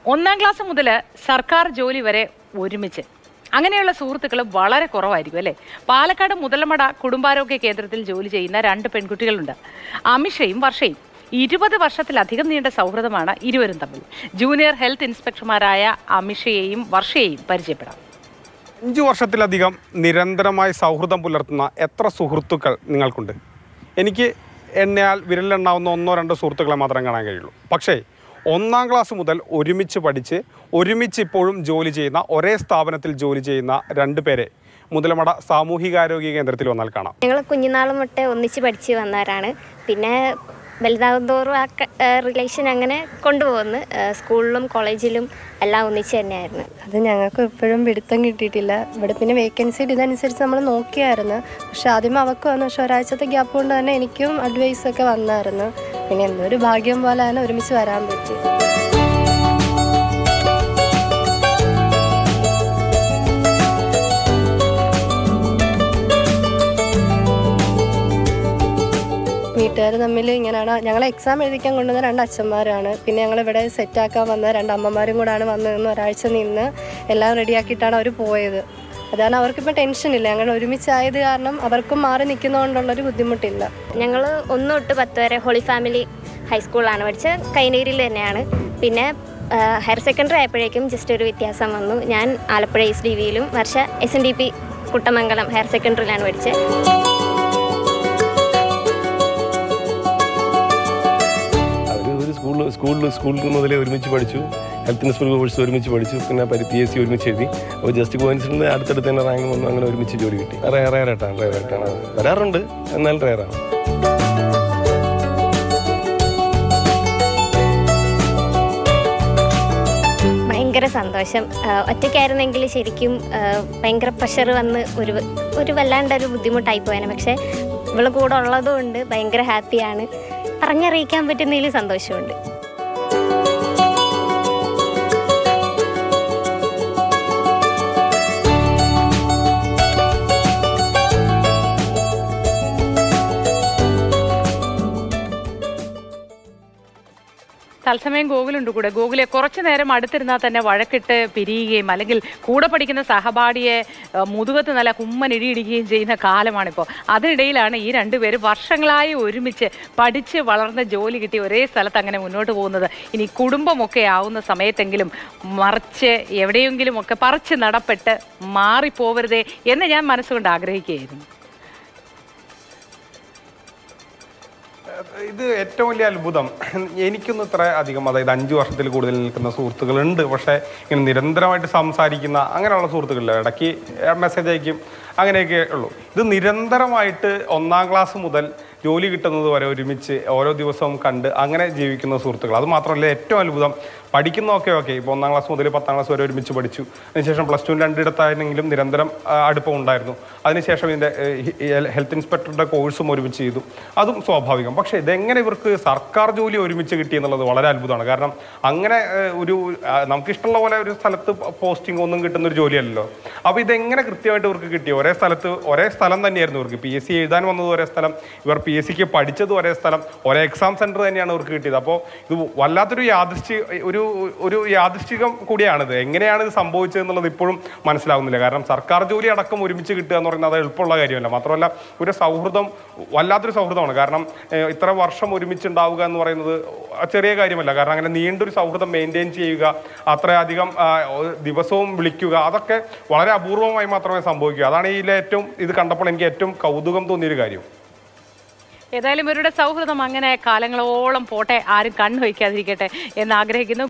ഒന്നാം ക്ലാസ് മുതൽ സർക്കാർ ജോലി വരെ ഒരുമിച്ച് അങ്ങനെയുള്ള സുഹൃത്തുക്കൾ വളരെ കുറവായിരിക്കും അല്ലേ പാലക്കാട് മുതലമട കുടുംബാരോഗ്യ കേന്ദ്രത്തിൽ ജോലി ചെയ്യുന്ന രണ്ട് പെൺകുട്ടികളുണ്ട് അമിഷയും വർഷയും ഇരുപത് വർഷത്തിലധികം നീണ്ട സൗഹൃദമാണ് ഇരുവരും തമ്മിൽ ജൂനിയർ ഹെൽത്ത് ഇൻസ്പെക്ടർമാരായ അമിഷയെയും വർഷയെയും പരിചയപ്പെടാം അഞ്ചു വർഷത്തിലധികം നിരന്തരമായി സൗഹൃദം പുലർത്തുന്ന എത്ര സുഹൃത്തുക്കൾ നിങ്ങൾക്കുണ്ട് എനിക്ക് എണ്ണയാൽ വിരലിലെണ്ണാവുന്ന ഒന്നോ രണ്ടോ സുഹൃത്തുക്കളെ മാത്രം കാണാൻ കഴിയുള്ളൂ പക്ഷേ ഒന്നാം ക്ലാസ് മുതൽ ഒരുമിച്ച് പഠിച്ച് ഒരുമിച്ച് ഇപ്പോഴും ജോലി ചെയ്യുന്ന ഒരേ സ്ഥാപനത്തിൽ ജോലി ചെയ്യുന്ന രണ്ട് പേരെ മുതലമട സാമൂഹികാരോഗ്യ കേന്ദ്രത്തിൽ വന്നാൽ കാണാം ഞങ്ങൾ കുഞ്ഞുനാൾ മുട്ടേ ഒന്നിച്ച് പഠിച്ച് വന്നവരാണ് പിന്നെ വലുതാകും തോറും ആ റിലേഷൻ അങ്ങനെ കൊണ്ടുപോകുന്നു ഏഹ് സ്കൂളിലും കോളേജിലും എല്ലാം ഒന്നിച്ച് തന്നെയായിരുന്നു അത് ഞങ്ങൾക്ക് ഇപ്പോഴും പിടുത്തം കിട്ടിയിട്ടില്ല ഇവിടെ പിന്നെ വേക്കൻസി ഇതനുസരിച്ച് നമ്മൾ നോക്കിയായിരുന്നു പക്ഷെ ആദ്യം അവർക്ക് വന്നു പക്ഷെ ഒരാഴ്ചത്തെ ഗ്യാപ്പ് കൊണ്ട് തന്നെ എനിക്കും അഡ്വൈസ് ഒക്കെ വന്നായിരുന്നു പിന്നെ എന്തോ ഒരു ഭാഗ്യം പോലെയാണ് ഒരുമിച്ച് വരാൻ പറ്റി വീട്ടുകാർ തമ്മിൽ ഇങ്ങനെയാണ് ഞങ്ങൾ എക്സാം എഴുതിക്കാൻ കൊണ്ടുവന്ന രണ്ട് അച്ഛന്മാരാണ് പിന്നെ ഞങ്ങൾ ഇവിടെ സെറ്റാക്കാൻ വന്ന രണ്ട് അമ്മമാരും കൂടാണ് വന്ന് നിന്ന് ഒരാഴ്ച നിന്ന് എല്ലാം റെഡിയാക്കിയിട്ടാണ് അവർ പോയത് അതാണ് അവർക്കിപ്പോൾ ടെൻഷനില്ല ഞങ്ങൾ ഒരുമിച്ചായത് കാരണം അവർക്കും മാറി നിൽക്കുന്നതുകൊണ്ടുള്ളൊരു ബുദ്ധിമുട്ടില്ല ഞങ്ങൾ ഒന്ന് തൊട്ട് പത്ത് വരെ ഹോളി ഫാമിലി ഹൈസ്കൂളിലാണ് പഠിച്ചത് കൈനഗിരിയിൽ തന്നെയാണ് പിന്നെ ഏഹ് ഹയർ സെക്കൻഡറി ആയപ്പോഴേക്കും ജസ്റ്റ് ഒരു വ്യത്യാസം വന്നു ഞാൻ ആലപ്പുഴ എസ് ഡി വിയിലും വർഷ S N D P Kuttamangalam higher സെക്കൻഡറിയിലാണ് പഠിച്ചത് അവർ ഒരു സ്കൂളിൽ സ്കൂളിൽ സ്കൂളിൽ മുതലേ ഒരുമിച്ച് പഠിച്ചു ഹെൽത്ത് ഇൻസ്പെക്ടർ കോഴ്സ് ഒരുമിച്ച് പഠിച്ചു പിന്നെ പരി പി എസ് സി ഒരുമിച്ച് എഴുതി അപ്പോൾ ജസ്റ്റ് കോയിൻസിഡൻ്റ് അടുത്തടുത്ത് തന്നെ റാങ്ക് വന്നു അങ്ങനെ ഒരുമിച്ച് ജോലി കിട്ടി റയറായിട്ടാണ് റയറായിട്ടാണ് വരാറുണ്ട് എന്നാൽ റയറാണ് ഭയങ്കര സന്തോഷം ആഹ് ഒറ്റയ്ക്കായിരുന്നെങ്കിൽ ശരിക്കും ആഹ് ഭയങ്കര പ്രഷർ വന്ന് ഒരു ഒരു വല്ലാണ്ടൊരു ബുദ്ധിമുട്ടായി പോയേനെ പക്ഷേ ഇവള് കൂടെ ഉള്ളതുകൊണ്ട് ഭയങ്കര ഹാപ്പിയാണ് പറഞ്ഞറിയിക്കാൻ പറ്റുന്നതിൽ സന്തോഷമുണ്ട് തത്സമയം ഗോകുലുണ്ട് കൂടെ ഗോകുലെ കുറച്ചു നേരം അടുത്തിരുന്നാൽ തന്നെ വഴക്കിട്ട് പിരിയുകയും അല്ലെങ്കിൽ കൂടെ പഠിക്കുന്ന സഹപാഠിയെ ഏഹ്, മുതുകത്ത് നല്ല കുമ്മൻ ഇടിയിടിക്കുകയും ചെയ്യുന്ന കാലമാണിപ്പോൾ അതിനിടയിലാണ് ഈ രണ്ടുപേരും വർഷങ്ങളായി ഒരുമിച്ച് പഠിച്ച് വളർന്ന ജോലി കിട്ടി ഒരേ സ്ഥലത്ത് അങ്ങനെ മുന്നോട്ട് പോകുന്നത് ഇനി കുടുംബമൊക്കെ ആവുന്ന സമയത്തെങ്കിലും മറിച്ച് എവിടെയെങ്കിലും ഒക്കെ പറിച്ച് നടപ്പെട്ട് മാറിപ്പോവരുതേ എന്ന് ഞാൻ മനസ്സുകൊണ്ട് ആഗ്രഹിക്കുകയായിരുന്നു ഇത് ഏറ്റവും വലിയ അത്ഭുതം എനിക്കൊന്നും ഇത്ര അധികം അതായത് അഞ്ച് വർഷത്തിൽ കൂടുതൽ നിൽക്കുന്ന സുഹൃത്തുക്കളുണ്ട് പക്ഷേ ഇങ്ങനെ നിരന്തരമായിട്ട് സംസാരിക്കുന്ന അങ്ങനെയുള്ള സുഹൃത്തുക്കളില്ല ഇടയ്ക്ക് മെസ്സേജ് അയക്കും അങ്ങനെയൊക്കെ ഉള്ളൂ ഇത് നിരന്തരമായിട്ട് ഒന്നാം ക്ലാസ് മുതൽ ജോലി കിട്ടുന്നത് വരെ ഒരുമിച്ച് ഓരോ ദിവസവും കണ്ട് അങ്ങനെ ജീവിക്കുന്ന സുഹൃത്തുക്കൾ അത് മാത്രമല്ല ഏറ്റവും അത്ഭുതം പഠിക്കുന്നതൊക്കെ ഓക്കെ ഇപ്പോൾ ഒന്നാം ക്ലാസ് മുതൽ പത്താം ക്ലാസ് വരെ ഒരുമിച്ച് പഠിച്ചു അതിനുശേഷം പ്ലസ് ടു രണ്ടിടത്തായിരുന്നെങ്കിലും നിരന്തരം ആ, അടുപ്പം ഉണ്ടായിരുന്നു അതിനുശേഷം ഇതിൻ്റെ ഹെൽത്ത് ഇൻസ്പെക്ടറുടെ കോഴ്സും ഒരുമിച്ച് ചെയ്തു അതും സ്വാഭാവികം പക്ഷേ ഇതെങ്ങനെ ഇവർക്ക് സർക്കാർ ജോലി ഒരുമിച്ച് കിട്ടി എന്നുള്ളത് വളരെ അത്ഭുതമാണ് കാരണം അങ്ങനെ ഏഹ്, ഒരു ആ, നമുക്കിഷ്ടമുള്ള പോലെ ഒരു സ്ഥലത്ത് പോസ്റ്റിംഗ് ഒന്നും കിട്ടുന്ന ഒരു ജോലിയല്ലല്ലോ അപ്പോൾ ഇതെങ്ങനെ കൃത്യമായിട്ട് ഇവർക്ക് കിട്ടി ഒരേ സ്ഥലത്ത് ഒരേ സ്ഥലം തന്നെയായിരുന്നു ഇവർക്ക് പി എസ് സി എഴുതാൻ വന്നത് ഒരേ സ്ഥലം ഇവർ പി എസ് സിക്ക് പഠിച്ചത് ഒരേ സ്ഥലം ഒരേ എക്സാം സെൻറ്റർ തന്നെയാണ് ഇവർക്ക് കിട്ടിയത് അപ്പോൾ ഇത് വല്ലാത്തൊരു യാദൃശ്ചി ഒരു ഒരു യാദൃശ്ചികം കൂടിയാണിത് എങ്ങനെയാണ് ഇത് സംഭവിച്ചത് എന്നുള്ളത് ഇപ്പോഴും മനസ്സിലാവുന്നില്ല കാരണം സർക്കാർ ജോലി അടക്കം ഒരുമിച്ച് കിട്ടുക എന്ന് പറയുന്നത് അത് എളുപ്പമുള്ള കാര്യമല്ല മാത്രമല്ല ഒരു സൗഹൃദം വല്ലാത്തൊരു സൗഹൃദമാണ് കാരണം ഏഹ്, ഇത്ര വർഷം ഒരുമിച്ച് ഉണ്ടാവുക എന്ന് പറയുന്നത് ചെറിയ കാര്യമല്ല കാരണം അങ്ങനെ നീണ്ടൊരു സൗഹൃദം മെയിൻറ്റെയിൻ ചെയ്യുക അത്രയധികം ആ, ദിവസവും വിളിക്കുക അതൊക്കെ വളരെ അപൂർവമായി മാത്രമേ സംഭവിക്കൂ അതാണ് ഇതിലെ ഏറ്റവും ഇത് കണ്ടപ്പോൾ എനിക്ക് ഏറ്റവും കൗതുകം തോന്നിയൊരു കാര്യം ഏതായാലും ഇവരുടെ സൗഹൃദം അങ്ങനെ കാലങ്ങളോളം പോട്ടെ ആരും കണ്ണു വയ്ക്കാതിരിക്കട്ടെ എന്ന് ആഗ്രഹിക്കുന്നു